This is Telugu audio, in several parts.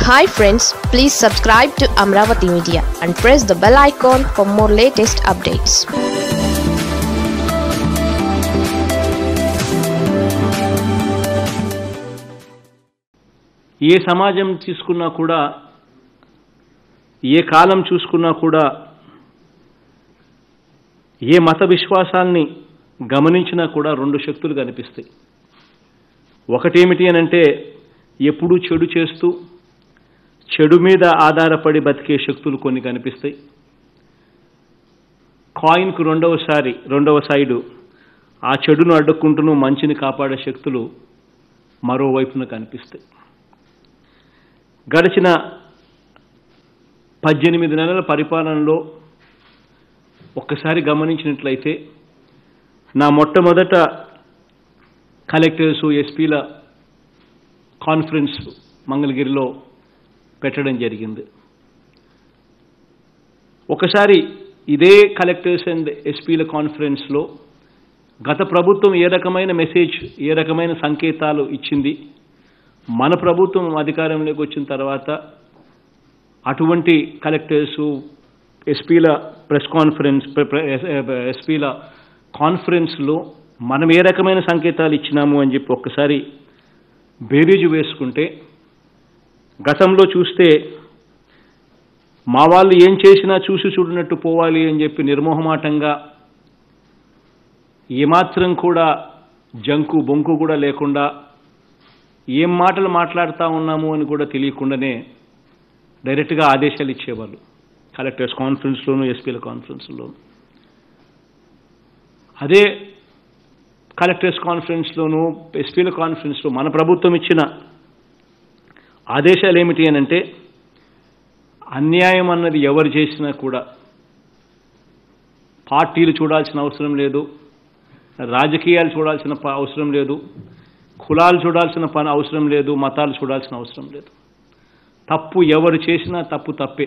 hi friends please subscribe to Amaravati media and press the bell icon for more latest updates ఏ సమాజం తీసుకున్నా కూడా ఏ కాలం చూసుకున్నా కూడా ఏ మత విశ్వాసాల్ని గమనించినా కూడా రెండు శక్తులు కనిపిస్తాయి ఒకటేమిటి అని అంటే ఎప్పుడూ చెడు చేస్తూ చెడు మీద ఆధారపడి బతికే శక్తులు కొన్ని కనిపిస్తాయి కాయిన్కు రెండవసారి రెండవ సైడు ఆ చెడును అడ్డుకుంటూను మంచిని కాపాడే శక్తులు మరోవైపున కనిపిస్తాయి గడిచిన పద్దెనిమిది నెలల పరిపాలనలో ఒక్కసారి గమనించినట్లయితే నా మొట్టమొదట కలెక్టర్స్ ఎస్పీల కాన్ఫరెన్స్ మంగళగిరిలో పెట్టడం జరిగింది ఒకసారి ఇదే కలెక్టర్స్ అండ్ ఎస్పీల కాన్ఫరెన్స్లో గత ప్రభుత్వం ఏ రకమైన మెసేజ్ ఏ రకమైన సంకేతాలు ఇచ్చింది మన ప్రభుత్వం అధికారంలోకి వచ్చిన తర్వాత అటువంటి కలెక్టర్సు ఎస్పీల ప్రెస్ కాన్ఫరెన్స్ ఎస్పీల కాన్ఫరెన్స్లో మనం ఏ రకమైన సంకేతాలు ఇచ్చినాము అని చెప్పి ఒక్కసారి బేరీజు వేసుకుంటే గతంలో చూస్తే మా వాళ్ళు ఏం చేసినా చూసి చూడనట్టు పోవాలి అని చెప్పి నిర్మోహమాటంగా ఏమాత్రం కూడా జంకు బొంకు కూడా లేకుండా ఏం మాటలు మాట్లాడుతూ ఉన్నాము అని కూడా తెలియకుండానే డైరెక్ట్గా ఆదేశాలు ఇచ్చేవాళ్ళు కలెక్టర్స్ కాన్ఫరెన్స్లోను ఎస్పీల కాన్ఫరెన్స్లోను అదే కలెక్టర్స్ కాన్ఫరెన్స్లోను ఎస్పీల కాన్ఫరెన్స్లో మన ప్రభుత్వం ఇచ్చిన ఆదేశాలు ఏమిటి అని అంటే అన్యాయం అన్నది ఎవరు చేసినా కూడా పార్టీలు చూడాల్సిన అవసరం లేదు రాజకీయాలు చూడాల్సిన ప- అవసరం లేదు కులాలు చూడాల్సిన పని అవసరం లేదు మతాలు చూడాల్సిన అవసరం లేదు తప్పు ఎవరు చేసినా తప్పు తప్పే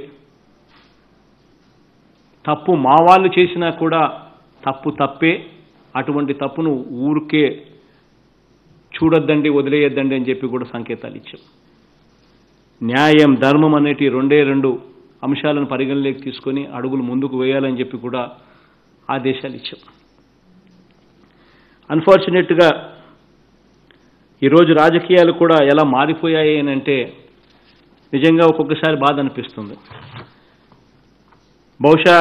తప్పు మా వాళ్ళు చేసినా కూడా తప్పు తప్పే అటువంటి తప్పును ఊరికే చూడొద్దండి వదిలేయొద్దండి అని చెప్పి కూడా సంకేతాలు ఇచ్చాం న్యాయం ధర్మం అనేటి రెండే రెండు అంశాలను పరిగణలోకి తీసుకొని అడుగులు ముందుకు వేయాలని చెప్పి కూడా ఆదేశాలు ఇచ్చాం అన్ఫార్చునేట్గా ఈరోజు రాజకీయాలు కూడా ఎలా మారిపోయాయి అని అంటే నిజంగా ఒక్కొక్కసారి బాధ అనిపిస్తుంది బహుశా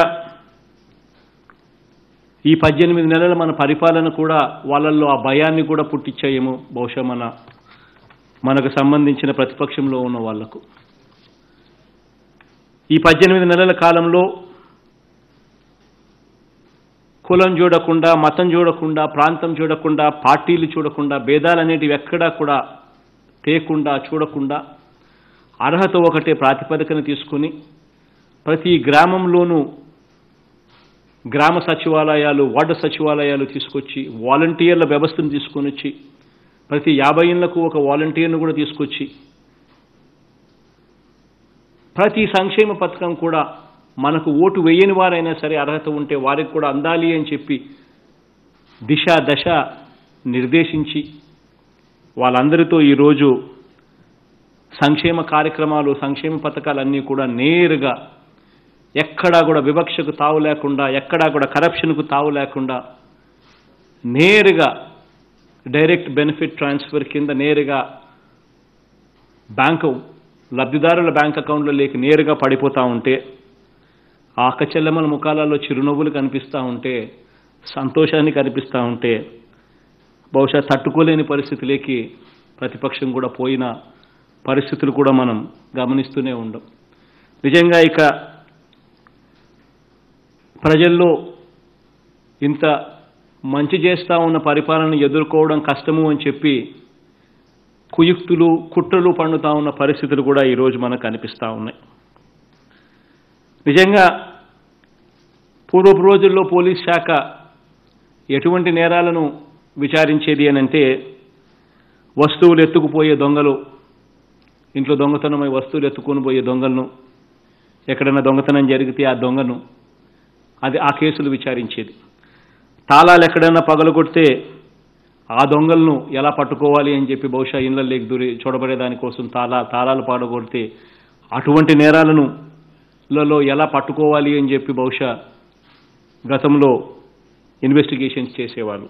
ఈ పద్దెనిమిది నెలల మన పరిపాలన కూడా వాళ్ళల్లో ఆ భయాన్ని కూడా పుట్టించాయేమో బహుశా మన మనకు సంబంధించిన ప్రతిపక్షంలో ఉన్న వాళ్లకు ఈ పద్దెనిమిది నెలల కాలంలో కులం చూడకుండా మతం చూడకుండా ప్రాంతం చూడకుండా పార్టీలు చూడకుండా భేదాలు అనేటివి ఎక్కడా కూడా తేకుండా చూడకుండా అర్హత ఒకటే ప్రాతిపదికన తీసుకుని ప్రతి గ్రామంలోనూ గ్రామ సచివాలయాలు వార్డు సచివాలయాలు తీసుకొచ్చి వాలంటీర్ల వ్యవస్థను తీసుకొని వచ్చి ప్రతి యాభై ఏళ్లకు ఒక వాలంటీర్ను కూడా తీసుకొచ్చి ప్రతి సంక్షేమ పథకం కూడా మనకు ఓటు వేయని వారైనా సరే అర్హత ఉంటే వారికి కూడా అందాలి అని చెప్పి దిశ దశ నిర్దేశించి వాళ్ళందరితో ఈరోజు సంక్షేమ కార్యక్రమాలు సంక్షేమ పథకాలన్నీ కూడా నేరుగా ఎక్కడా కూడా వివక్షకు తావు లేకుండా ఎక్కడా కూడా కరప్షన్కు తావు లేకుండా నేరుగా డైరెక్ట్ బెనిఫిట్ ట్రాన్స్ఫర్ కింద నేరుగా బ్యాంకు లబ్ధిదారుల బ్యాంక్ అకౌంట్లో లేక నేరుగా పడిపోతూ ఉంటే ఆ అక్కచెల్లెమ్మల ముఖాలలో చిరునవ్వులు కనిపిస్తూ ఉంటే సంతోషాన్ని కనిపిస్తూ ఉంటే బహుశా తట్టుకోలేని పరిస్థితిలోకి ప్రతిపక్షం కూడా పోయిన పరిస్థితులు కూడా మనం గమనిస్తూనే ఉండం నిజంగా ఇక ప్రజల్లో ఇంత మంచి చేస్తా ఉన్న పరిపాలన ఎదుర్కోవడం కష్టము అని చెప్పి కుయుక్తులు కుట్రలు పండుతా ఉన్న పరిస్థితులు కూడా ఈరోజు మనకు కనిపిస్తూ ఉన్నాయి నిజంగా పూర్వపు రోజుల్లో పోలీస్ శాఖ ఎటువంటి నేరాలను విచారించేది అని అంటే వస్తువులు ఎత్తుకుపోయే దొంగలు ఇంట్లో దొంగతనమై వస్తువులు ఎత్తుకొని పోయే దొంగలను ఎక్కడైనా దొంగతనం జరిగితే ఆ దొంగను అది ఆ కేసులు విచారించేది తాళాలు ఎక్కడైనా పగలగొడితే ఆ దొంగలను ఎలా పట్టుకోవాలి అని చెప్పి బహుశా ఇళ్ళ లేక దూరి చూడబడే దానికోసం తాళా తాళాలు పాడగొడితే అటువంటి నేరాలను లలో ఎలా పట్టుకోవాలి అని చెప్పి బహుశా గతంలో ఇన్వెస్టిగేషన్స్ చేసేవాళ్ళు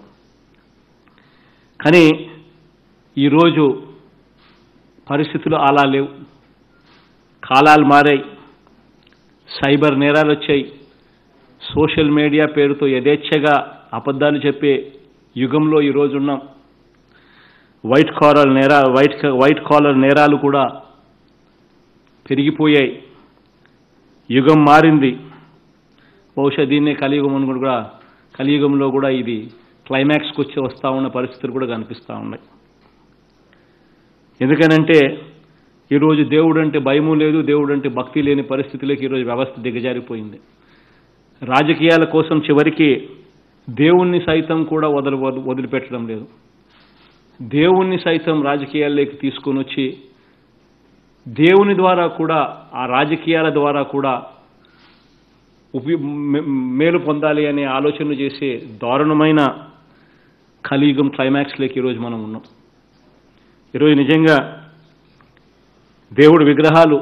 కానీ ఈరోజు పరిస్థితులు అలా లేవు కాలాలు మారాయి సైబర్ నేరాలు వచ్చాయి సోషల్ మీడియా పేరుతో యథేచ్ఛగా అబద్ధాలు చెప్పే యుగంలో ఈరోజు ఉన్నాం వైట్ కాలర్ నేరా వైట్ వైట్ కాలర్ నేరాలు కూడా పెరిగిపోయాయి యుగం మారింది బహుశా దీన్నే కలియుగం అని కూడా కలియుగంలో కూడా ఇది క్లైమాక్స్కి వచ్చి వస్తూ ఉన్న పరిస్థితులు కూడా కనిపిస్తూ ఉన్నాయి ఎందుకనంటే ఈరోజు దేవుడు అంటే భయము లేదు దేవుడు అంటే భక్తి లేని పరిస్థితిలోకి ఈరోజు వ్యవస్థ దిగజారిపోయింది రాజకీయాల కోసం చివరికి దేవుణ్ణి సైతం కూడా వదలు వద- వదిలిపెట్టడం లేదు దేవుణ్ణి సైతం రాజకీయాల్లోకి తీసుకొని వచ్చి దేవుని ద్వారా కూడా ఆ రాజకీయాల ద్వారా కూడా ఉపి మే- మేలు పొందాలి అనే ఆలోచన చేసే దారుణమైన కలియుగం క్లైమాక్స్లోకి ఈరోజు మనం ఉన్నాం ఈరోజు నిజంగా దేవుడి విగ్రహాలు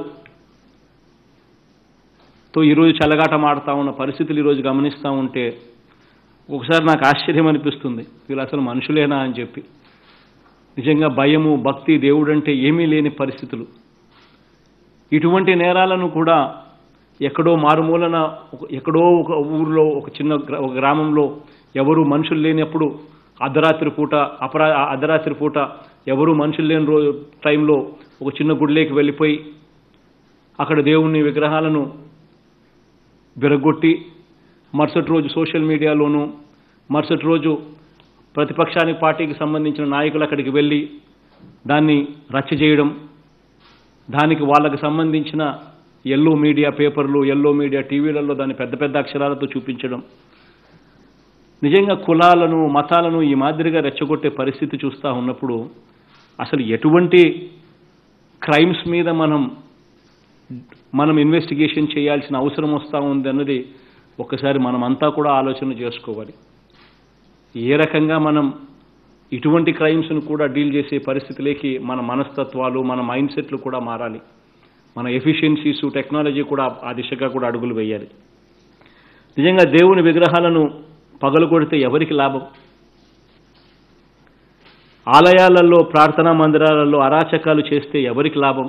తో ఈరోజు చెలగాటం ఆడుతూ ఉన్న పరిస్థితులు ఈరోజు గమనిస్తూ ఉంటే ఒకసారి నాకు ఆశ్చర్యం అనిపిస్తుంది వీళ్ళు అసలు మనుషులేనా అని చెప్పి నిజంగా భయము భక్తి దేవుడు అంటే ఏమీ లేని పరిస్థితులు ఇటువంటి నేరాలను కూడా ఎక్కడో మారుమూలన ఒక- ఎక్కడో ఒక ఊరిలో ఒక చిన్న గ్రా- ఒక గ్రామంలో ఎవరు మనుషులు లేనప్పుడు అర్ధరాత్రి పూట అపరా అర్ధరాత్రి పూట ఎవరు మనుషులు లేని రోజు టైంలో ఒక చిన్న గుడిలోకి వెళ్ళిపోయి అక్కడ దేవుని విగ్రహాలను విరగొట్టి మరుసటి రోజు సోషల్ మీడియాలోనూ మరుసటి రోజు ప్రతిపక్షానికి పార్టీకి సంబంధించిన నాయకులు అక్కడికి వెళ్ళి దాన్ని రచ్చ చేయడం దానికి వాళ్ళకి సంబంధించిన ఎల్లో మీడియా పేపర్లు ఎల్లో మీడియా టీవీలలో దాన్ని పెద్ద పెద్ద అక్షరాలతో చూపించడం నిజంగా కులాలను మతాలను ఈ మాదిరిగా రెచ్చగొట్టే పరిస్థితి చూస్తూ ఉన్నప్పుడు అసలు ఎటువంటి క్రైమ్స్ మీద మనం మనం ఇన్వెస్టిగేషన్ చేయాల్సిన అవసరం వస్తూ ఉంది అన్నది ఒకసారి మనమంతా కూడా ఆలోచన చేసుకోవాలి ఏ రకంగా మనం ఇటువంటి క్రైమ్స్ను కూడా డీల్ చేసే పరిస్థితిలోకి మన మనస్తత్వాలు మన మైండ్ సెట్లు కూడా మారాలి మన ఎఫిషియన్సీస్ టెక్నాలజీ కూడా ఆ దిశగా కూడా అడుగులు వేయాలి నిజంగా దేవుని విగ్రహాలను పగలు కొడితే ఎవరికి లాభం ఆలయాలలో ప్రార్థనా మందిరాలలో అరాచకాలు చేస్తే ఎవరికి లాభం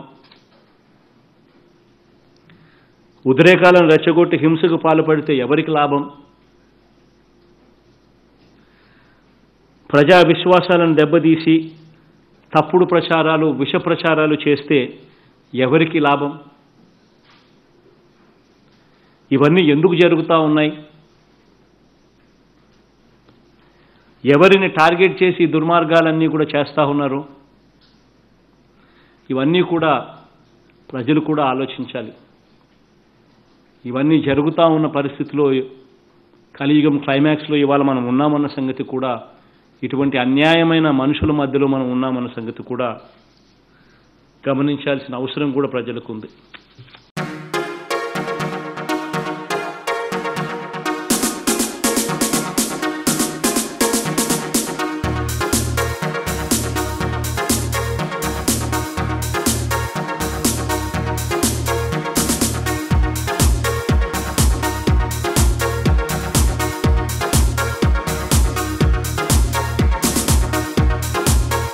ఉద్రేకాలను రెచ్చగొట్టి హింసకు పాల్పడితే ఎవరికి లాభం ప్రజా విశ్వాసాలను దెబ్బతీసి తప్పుడు ప్రచారాలు విష ప్రచారాలు చేస్తే ఎవరికి లాభం ఇవన్నీ ఎందుకు జరుగుతూ ఉన్నాయి ఎవరిని టార్గెట్ చేసి ఈ దుర్మార్గాలన్నీ కూడా చేస్తూ ఉన్నారు ఇవన్నీ కూడా ప్రజలు కూడా ఆలోచించాలి ఇవన్నీ జరుగుతూ ఉన్న పరిస్థితిలో కలియుగం క్లైమాక్స్లో ఇవాళ మనం ఉన్నామన్న సంగతి కూడా ఇటువంటి అన్యాయమైన మనుషుల మధ్యలో మనం ఉన్నామన్న సంగతి కూడా గమనించాల్సిన అవసరం కూడా ప్రజలకు ఉంది